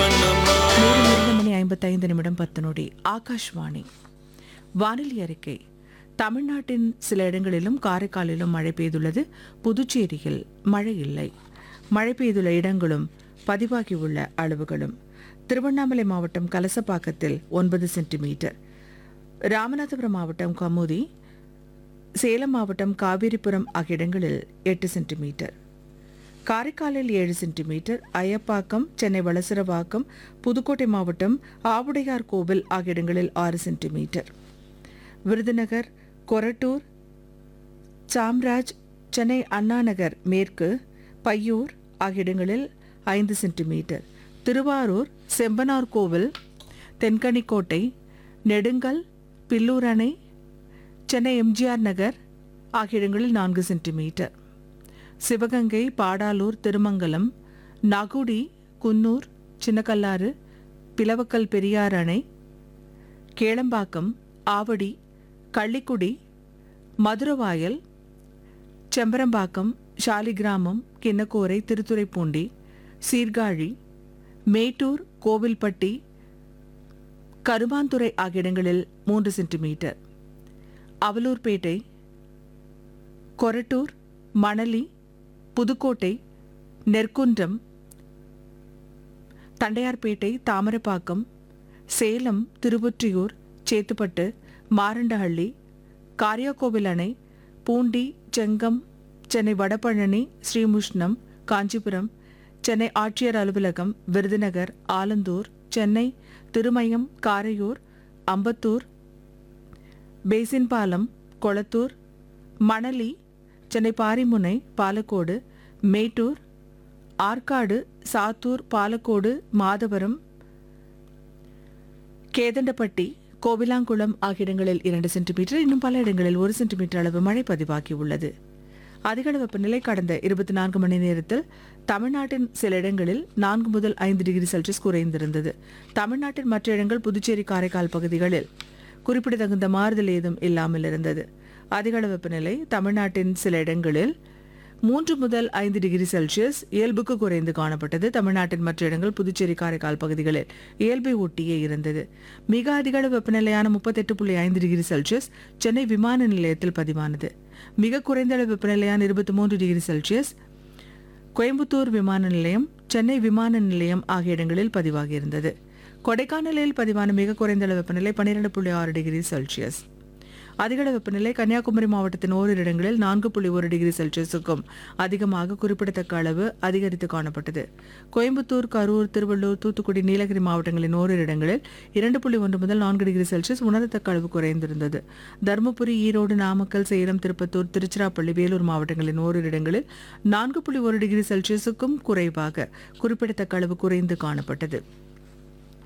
பண்ணம்மா நேரம் இரண்டு மணி ஐம்பத்தைந்து நிமிடம் பத்து நொடி ஆகாஷ்வாணி வானிலை அறிக்கை தமிழ்நாட்டின் சில இடங்களிலும் காரைக்காலிலும் மழை பெய்துள்ளது புதுச்சேரியில் மழை இல்லை மழை பெய்துள்ள இடங்களும் பதிவாகியுள்ள அளவுகளும் திருவண்ணாமலை மாவட்டம் கலசப்பாக்கத்தில் ஒன்பது சென்டிமீட்டர் ராமநாதபுரம் மாவட்டம் கமுதி சேலம் மாவட்டம் காவேரிபுரம் ஆகிய இடங்களில் எட்டு சென்டிமீட்டர் காரைக்காலில் ஏழு சென்டிமீட்டர் அயப்பாக்கம் சென்னை வளசரவாக்கம் புதுக்கோட்டை மாவட்டம் ஆவுடையார் கோவில் ஆகிய இடங்களில் ஆறு சென்டிமீட்டர் விருதுநகர் கொரட்டூர் சாம்ராஜ் சென்னை அண்ணாநகர் மேற்கு பையூர் ஆகிய இடங்களில் ஐந்து சென்டிமீட்டர் திருவாரூர் செம்பனார் கோவில் தென்கனிக்கோட்டை நெடுங்கல் பில்லூர் அணை சென்னை எம்ஜிஆர் நகர் ஆகிய இடங்களில் நான்கு சென்டிமீட்டர் சிவகங்கை பாடாலூர் திருமங்கலம் நகுடி குன்னூர் சின்னக்கல்லாறு பிளவக்கல் பெரியார் அணை கேளம்பாக்கம் ஆவடி கள்ளிக்குடி மதுரவாயல் செம்பரம்பாக்கம் சாலிகிராமம் கிண்ணக்கோரை திருத்துறைப்பூண்டி சீர்காழி மேட்டூர் கோவில்பட்டி கருமாந்துறை ஆகிய இடங்களில் மூன்று சென்டிமீட்டர் அவலூர்பேட்டை கொரட்டூர் மணலி புதுக்கோட்டை நெற்குன்றம் தண்டையார்பேட்டை தாமரப்பாக்கம் சேலம் திருவொற்றியூர் சேத்துப்பட்டு மாரண்டஹள்ளி காரியாக்கோவில் அணை பூண்டி செங்கம் சென்னை வடபழனி ஸ்ரீமுஷ்ணம் காஞ்சிபுரம் சென்னை ஆட்சியர் அலுவலகம் விருதுநகர் ஆலந்தூர் சென்னை திருமயம் காரையூர் அம்பத்தூர் பேசின்பாலம் கொளத்தூர் மணலி சென்னை பாரிமுனை பாலக்கோடு மேட்டூர் ஆற்காடு சாத்தூர் பாலக்கோடு மாதவரம் கேதண்டப்பட்டி கோவிலாங்குளம் ஆகிய இடங்களில் இரண்டு சென்டிமீட்டர் இன்னும் பல இடங்களில் ஒரு சென்டிமீட்டர் அளவு மழை பதிவாகியுள்ளது அதிகளவு வெப்பநிலை கடந்த இருபத்தி நான்கு மணி நேரத்தில் தமிழ்நாட்டின் சில இடங்களில் நான்கு முதல் ஐந்து டிகிரி செல்சியஸ் குறைந்திருந்தது தமிழ்நாட்டின் மற்ற இடங்கள் புதுச்சேரி காரைக்கால் பகுதிகளில் குறிப்பிடத்தகுந்த மாறுதல் ஏதும் இல்லாமல் இருந்தது அதிகளவு வெப்பநிலை தமிழ்நாட்டின் சில இடங்களில் மூன்று முதல் ஐந்து டிகிரி செல்சியஸ் இயல்புக்கு குறைந்து காணப்பட்டது தமிழ்நாட்டின் மற்ற இடங்கள் புதுச்சேரி காரைக்கால் பகுதிகளில் இயல்பை ஒட்டியே இருந்தது மிக அதிகளவு வெப்பநிலையான முப்பத்தெட்டு புள்ளி ஐந்து டிகிரி செல்சியஸ் சென்னை விமான நிலையத்தில் பதிவானது மிக குறைந்த அளவு வெப்பநிலையான இருபத்தி மூன்று டிகிரி செல்சியஸ் கோயம்புத்தூர் விமான நிலையம் சென்னை விமான நிலையம் ஆகிய இடங்களில் பதிவாகியிருந்தது கொடைக்கானலில் பதிவான மிக குறைந்த அளவு வெப்பநிலை பன்னிரண்டு புள்ளி ஆறு டிகிரி செல்சியஸ் அதிகள வெப்பநிலை கன்னியாகுமரி மாவட்டத்தின் ஓரிரு இடங்களில் நான்கு புள்ளி ஒரு டிகிரி செல்சியஸுக்கும் அதிகமாக குறிப்பிடத்தக்க அளவு அதிகரித்து காணப்பட்டது கோயம்புத்தூர் கரூர் திருவள்ளூர் தூத்துக்குடி நீலகிரி மாவட்டங்களின் ஓரிரு இடங்களில் இரண்டு புள்ளி ஒன்று முதல் நான்கு டிகிரி செல்சியஸ் உணரத்தக்க அளவு குறைந்திருந்தது தருமபுரி ஈரோடு நாமக்கல் சேலம் திருப்பத்தூர் திருச்சிராப்பள்ளி வேலூர் மாவட்டங்களின் ஓரிரு இடங்களில் நான்கு புள்ளி ஒரு டிகிரி செல்சியஸுக்கும் குறைவாக குறிப்பிடத்தக்க அளவு குறைந்து காணப்பட்டது